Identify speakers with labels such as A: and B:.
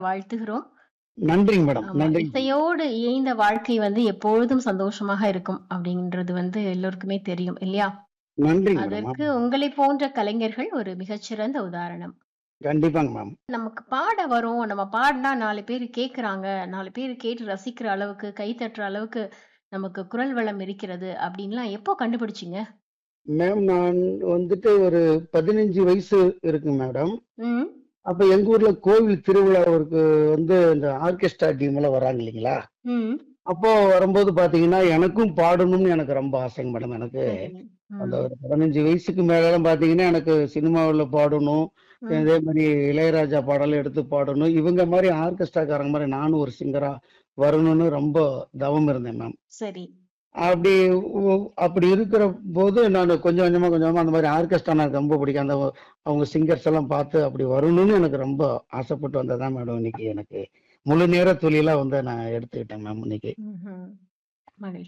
A: வாழ்த்துகிறோம்.
B: நன்றிங்க மேடம்.
A: ஆமா.
B: நன்றிங்க.
A: இசையோடு இயைந்த வாழ்க்கை வந்து எப்பொழுதும் சந்தோஷமாக இருக்கும் அப்படின்றது வந்து எல்லோருக்குமே தெரியும் இல்லையா?
B: நன்றிங்க மேடம்.
A: அதற்கு
B: ஆமா.
A: உங்களைப் போன்ற கலைஞர்கள் ஒரு மிகச்சிறந்த உதாரணம்.
B: கண்டிப்பாங்க மேம்.
A: நமக்கு பாட வரும். நம்ம பாடுனா 4 பேரு கேட்குறாங்க. 4 பேரு கேட்டு ரசிக்கிற அளவுக்கு, கை தட்டுற அளவுக்கு நமக்கு குரல் வளம் இருக்கிறது அப்படின்லாம் எப்போ கண்டுபிடிச்சீங்க?
B: மேம் நான் வந்துட்டு ஒரு 15 வயசு இருக்கு மேடம்.
A: ம்.
B: அப்ப எங்க ஊர்ல கோவில் திருவிழாவிற்கு வந்து இந்த ஆர்கெஸ்ட்ரா டீம் எல்லாம் வராங்க இல்லைங்களா?
A: ம்.
B: அப்போ வரும்போது பார்த்தீங்கன்னா, எனக்கும் பாடணும்னு எனக்கு ரொம்ப ஆசைங்க மேடம் எனக்கு.
A: சரி.
B: அந்த
A: ம்.
B: ஒரு 15 வயசுக்கு மேலலாம் பார்த்தீங்கன்னா, எனக்கு சினிமாவுல பாடணும்.
A: ம்.
B: இதே மாரி இளையராஜா பாடல் எடுத்து பாடணும். இவங்க மாரி ஆர்கெஸ்ட்ராக்காரங்க மாரி நானும் ஒரு சிங்கரா வரணும்னு ரொம்ப தவம் இருந்தேன் மேம்.
A: சரி.
B: அப்படி உ அப்படி இருக்கிற போது நானு கொஞ்சம் கொஞ்சமா, கொஞ்சம் கொஞ்சமா அந்த மாரி ஆர்கெஸ்ட்ரானா எனக்கு ரொம்ப பிடிக்கும். அந்த அவங்க சிங்கர்ஸ் எல்லாம் பார்த்து அப்படி வரணும்னு எனக்கு ரொம்ப ஆசைப்பட்டு வந்தது தான் மேடம் இன்னைக்கு எனக்கு முழு நேர தொழிலா வந்து நான் எடுத்துக்கிட்டேன் மேம் இன்னைக்கு.
A: ம்ஹ்ம். மகிழ்ச்சி.